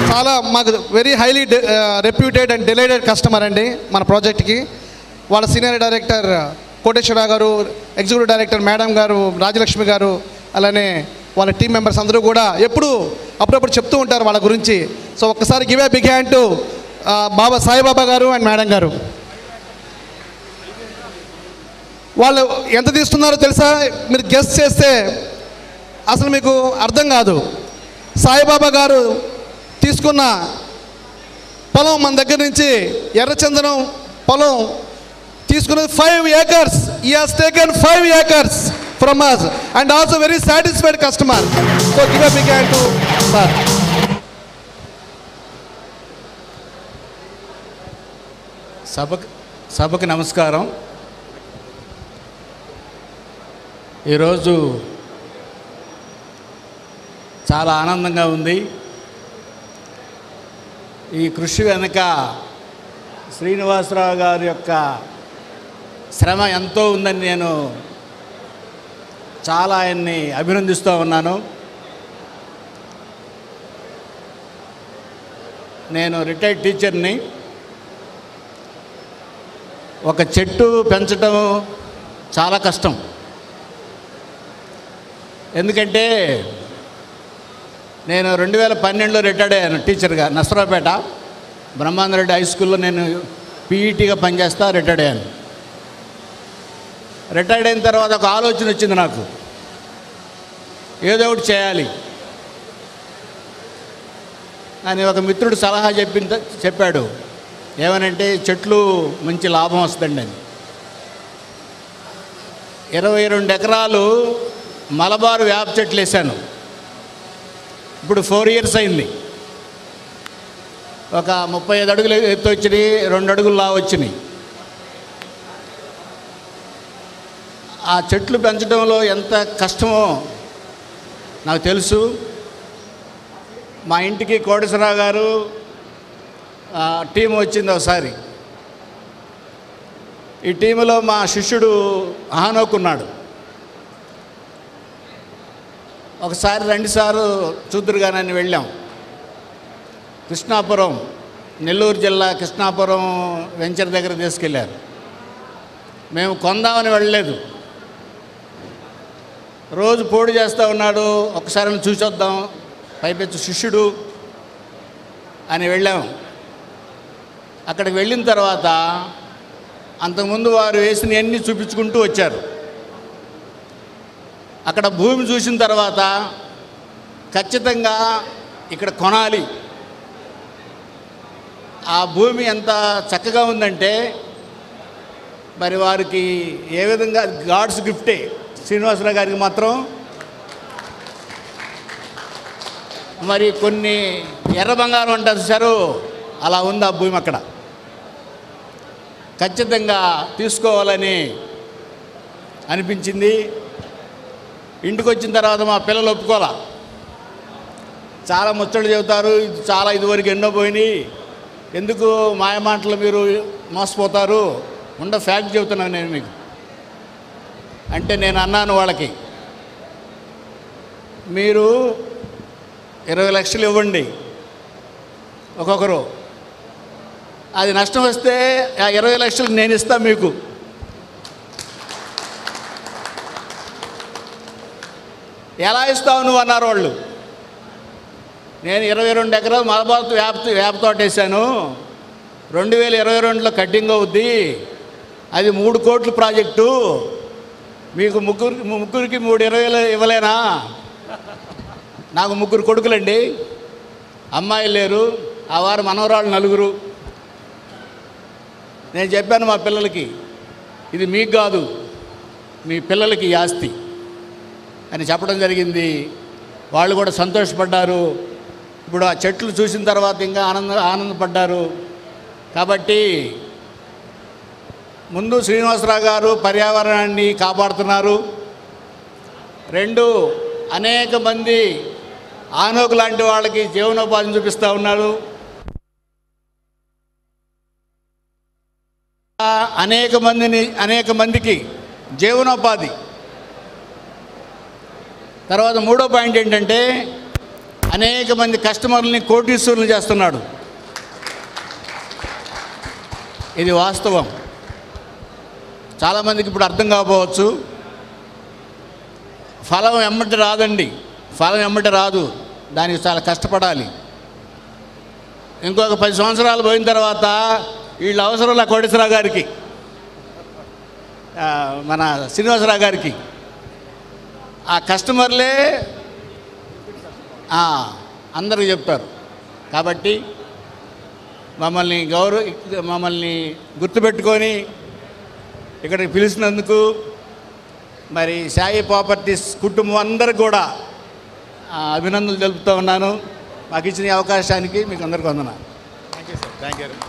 చాలా మాకు very highly reputed and delighted customer అండి మన ప్రాజెక్ట్కి వాళ్ళ సీనియర్ డైరెక్టర్ కోటేశ్వరరావు గారు ఎగ్జిక్యూటివ్ డైరెక్టర్ మేడం గారు రాజలక్ష్మి గారు అలానే వాళ్ళ టీం మెంబర్స్ అందరూ కూడా ఎప్పుడు అప్పుడప్పుడు చెప్తూ ఉంటారు వాళ్ళ గురించి సో ఒక్కసారి give a big hand to Baba Saibaba గారు అండ్ మేడం గారు వాళ్ళు ఎంత తీస్తున్నారో తెలుసా మీరు గెస్ట్ చేస్తే అసలు మీకు అర్థం కాదు సాయిబాబా గారు తీసుకున్న పొలం మన దగ్గర నుంచి ఎర్రచందనం పొలం తీసుకున్నది five acres he has taken five acres from us and also very satisfied customer so give a big hand to sir సభకు సభకు నమస్కారం ఈరోజు చాలా ఆనందంగా ఉంది ఈ కృషి వెనుక శ్రీనివాసరావు గారి యొక్క శ్రమ ఎంతో ఉందని నేను చాలా ఆయన్ని అభినందిస్తూ ఉన్నాను నేను రిటైర్డ్ టీచర్ని ఒక చెట్టు పెంచడం చాలా కష్టం ఎందుకంటే నేను రెండు వేల పన్నెండులో రిటైర్డ్ అయ్యాను టీచర్గా నసరాపేట బ్రహ్మాందరెడ్డి హై స్కూల్లో నేను పీఈటీగా పనిచేస్తా రిటైర్డ్ అయ్యాను రిటైర్డ్ అయిన తర్వాత ఒక ఆలోచన వచ్చింది నాకు ఏదో ఒకటి చేయాలి అని ఒక మిత్రుడు సలహా చెప్పిన చెప్పాడు ఏమనంటే చెట్లు మంచి లాభం వస్తుందండి అని ఇరవై రెండు ఎకరాలు మలబారు వేప చెట్లు వేసాను ఇప్పుడు ఫోర్ ఇయర్స్ అయింది ఒక ముప్పై ఐదు అడుగులు ఎత్తు వచ్చినాయి రెండు అడుగులు లా వచ్చినాయి ఆ చెట్లు పెంచడంలో ఎంత కష్టమో నాకు తెలుసు మా ఇంటికి కోటేశ్వరరావు గారు ఆ, టీం వచ్చింది ఒకసారి ఈ టీంలో మా శిష్యుడు ఆనోక్ ఉన్నాడు ఒకసారి రెండుసార్లు చూద్దురుగానని వెళ్ళాం కృష్ణాపురం నెల్లూరు జిల్లా కృష్ణాపురం వెంచర్ దగ్గర తీసుకెళ్ళారు మేము కొందామని వెళ్ళలేదు రోజు పోటీ చేస్తూ ఉన్నాడు ఒకసారి చూసొద్దాం పైపెచ్చు శిష్యుడు అని వెళ్ళాం అక్కడికి వెళ్ళిన తర్వాత అంతకుముందు వారు వేసినవన్నీ చూపించుకుంటూ వచ్చారు అక్కడ భూమి చూసిన తర్వాత ఖచ్చితంగా ఇక్కడ కొనాలి ఆ భూమి ఎంత చక్కగా ఉందంటే మరి వారికి ఏ విధంగా గాడ్స్ గిఫ్టే శ్రీనివాసరావు గారికి మాత్రం మరి కొన్ని ఎర్ర బంగారం అంటారు సారు అలా ఉంది ఆ భూమి అక్కడ ఖచ్చితంగా తీసుకోవాలని అనిపించింది ఇంటికి వచ్చిన తర్వాత మా పిల్లలు ఒప్పుకోవాలా చాలా ముచ్చట్లు చెబుతారు ఇది చాలా ఇదివరకు ఎన్నో పోయినాయి ఎందుకు మాయ మాటలు మీరు మోసపోతారు ఉండ ఫ్యాక్ట్ చెబుతున్నాను నేను మీకు అంటే నేను అన్నాను వాళ్ళకి మీరు ఇరవై లక్షలు ఇవ్వండి ఒక్కొక్కరు అది నష్టం వస్తే ఆ ఇరవై లక్షలు నేను ఇస్తాను మీకు ఎలా ఇస్తావు నువ్వు అన్నారు వాళ్ళు నేను ఇరవై రెండు ఎకరాలు మలబార్ వేప వేప తోట వేసాను రెండు వేల ఇరవై రెండులో కట్టింగ్ అవుద్ది అది మూడు కోట్ల ప్రాజెక్టు మీకు ముగ్గురు ముగ్గురికి మూడు ఇరవైలు ఇవ్వలేనా నాకు ముగ్గురు కొడుకులండి అమ్మాయిలు లేరు ఆ వారు మనవరాళ్ళు నలుగురు నేను చెప్పాను మా పిల్లలకి ఇది మీకు కాదు మీ పిల్లలకి ఈ ఆస్తి అని చెప్పడం జరిగింది వాళ్ళు కూడా సంతోషపడ్డారు ఇప్పుడు ఆ చెట్లు చూసిన తర్వాత ఇంకా ఆనంద ఆనందపడ్డారు కాబట్టి ముందు శ్రీనివాసరావు గారు పర్యావరణాన్ని కాపాడుతున్నారు రెండు అనేక మంది ఆనోకు లాంటి వాళ్ళకి జీవనోపాధిని చూపిస్తూ ఉన్నారు ఆ అనేక మందిని అనేక మందికి జీవనోపాధి తర్వాత మూడో పాయింట్ ఏంటంటే అనేక మంది కస్టమర్లని కోటీశ్వరులు చేస్తున్నాడు ఇది వాస్తవం చాలామందికి ఇప్పుడు అర్థం కాకపోవచ్చు ఫలం ఎమ్మటి రాదండి ఫలం ఎమ్మటి రాదు దానికి చాలా కష్టపడాలి ఇంకొక పది సంవత్సరాలు పోయిన తర్వాత వీళ్ళ అవసరం లే కోటేశ్వరరావు గారికి ఆ, మన శ్రీనివాసరావు గారికి ఆ కస్టమర్లే ఆ, అందరికి చెప్తారు కాబట్టి మమ్మల్ని గౌరవ మమ్మల్ని గుర్తుపెట్టుకొని ఇక్కడికి పిలిచినందుకు మరి సాయి ప్రాపర్టీస్ కుటుంబం అందరికి కూడా ఆ, అభినందనలు తెలుపుతూ ఉన్నాను మాకు ఇచ్చిన ఈ అవకాశానికి మీకు అందరికీ వందనాలు thank you sir thank you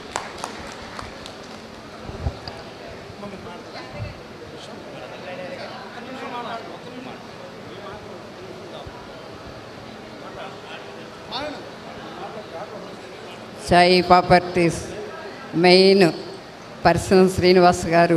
Sai properties main person Srinivas గారు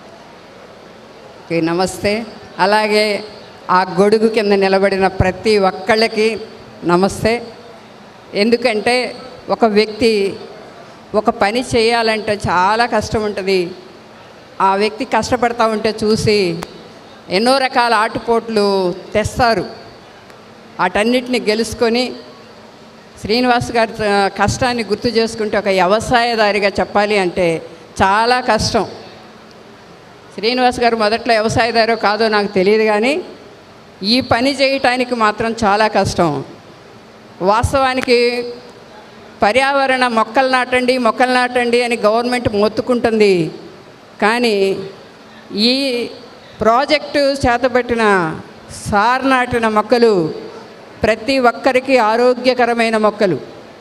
కి నమస్తే అలాగే ఆ గొడుగు కింద నిలబడిన ప్రతి ఒక్కళ్ళకి నమస్తే ఎందుకంటే ఒక వ్యక్తి ఒక పని చేయాలంటే చాలా కష్టం ఉంటుంది ఆ వ్యక్తి కష్టపడతా ఉంటే చూసి ఎన్నో రకాల ఆటుపోట్లు తెస్తారు వాటన్నిటిని గెలుచుకొని శ్రీనివాస్ గారి ఆ, కష్టాన్ని గుర్తు చేసుకుంటే ఒక వ్యవసాయదారిగా చెప్పాలి అంటే చాలా కష్టం శ్రీనివాస్ గారు మొదట్లో వ్యవసాయదారో కాదో నాకు తెలియదు కానీ ఈ పని చేయటానికి మాత్రం చాలా కష్టం వాస్తవానికి పర్యావరణ మొక్కలు నాటండి మొక్కలు నాటండి అని గవర్నమెంట్ మొత్తుకుంటుంది కానీ ఈ ప్రాజెక్టు చేతబట్టిన సార్ నాటిన మొక్కలు ప్రతి ఒక్కరికి ఆరోగ్యకరమైన మొక్కలు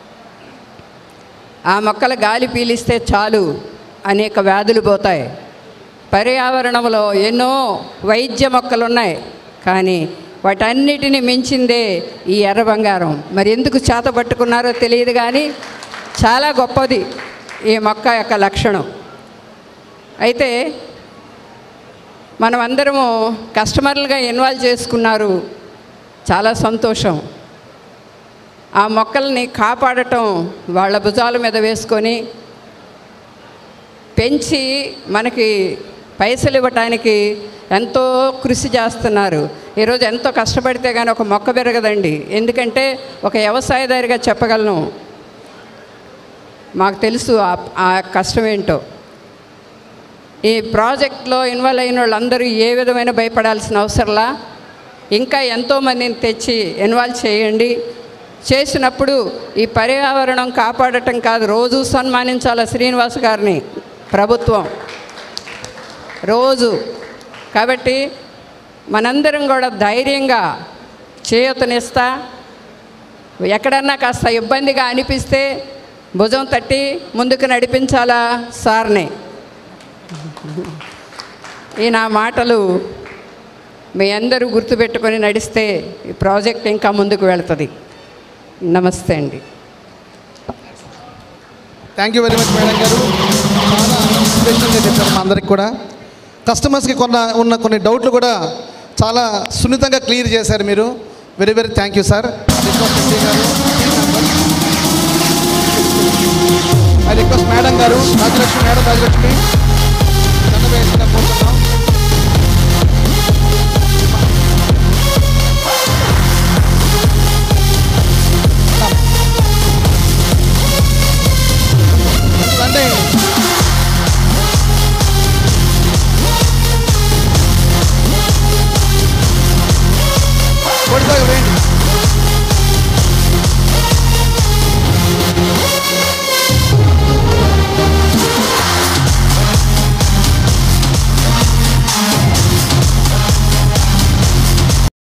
ఆ మొక్కల గాలి పీలిస్తే చాలు అనేక వ్యాధులు పోతాయి పర్యావరణంలో ఎన్నో వైద్య మొక్కలు ఉన్నాయి కానీ వాటన్నిటిని మించిందే ఈ ఎర్ర బంగారం మరి ఎందుకు చేత పట్టుకున్నారో తెలియదు కానీ చాలా గొప్పది ఈ మొక్క యొక్క లక్షణం అయితే మనం అందరము కస్టమర్లుగా ఇన్వాల్వ్ చేసుకున్నారు చాలా సంతోషం ఆ మొక్కల్ని కాపాడటం వాళ్ళ భుజాల మీద వేసుకొని పెంచి మనకి పైసలు ఇవ్వటానికి ఎంతో కృషి చేస్తున్నారు ఈరోజు ఎంతో కష్టపడితే కానీ ఒక మొక్క పెరగదండి ఎందుకంటే ఒక వ్యవసాయదారిగా చెప్పగలను మాకు తెలుసు ఆ- ఆ కష్టం ఏంటో ఈ ప్రాజెక్ట్లో ఇన్వాల్వ్ అయిన వాళ్ళందరూ ఏ విధమైన భయపడాల్సిన అవసరంలా ఇంకా ఎంతోమందిని తెచ్చి ఇన్వాల్వ్ చేయండి చేసినప్పుడు ఈ పర్యావరణం కాపాడటం కాదు రోజు సన్మానించాల శ్రీనివాస్ గారిని ప్రభుత్వం రోజు కాబట్టి మనందరం కూడా ధైర్యంగా చేయూతనిస్తా ఎక్కడన్నా కాస్త ఇబ్బందిగా అనిపిస్తే భుజం తట్టి ముందుకు నడిపించాలా సార్ని ఈ నా మాటలు మీ అందరూ గుర్తుపెట్టుకొని నడిస్తే ఈ ప్రాజెక్ట్ ఇంకా ముందుకు వెళ్తుంది నమస్తే అండి thank you very much madam గారు చాలా ఇన్స్పిరేషన్గా చెప్పారు మా అందరికి కూడా కస్టమర్స్కి కొన్న ఉన్న కొన్ని డౌట్లు కూడా చాలా సున్నితంగా క్లియర్ చేశారు మీరు very very thank you sir I request madam గారు రాజలక్ష్మి మేడం రాజలక్ష్మి దండ వేయాల్సిందిగా కోరుతున్నాం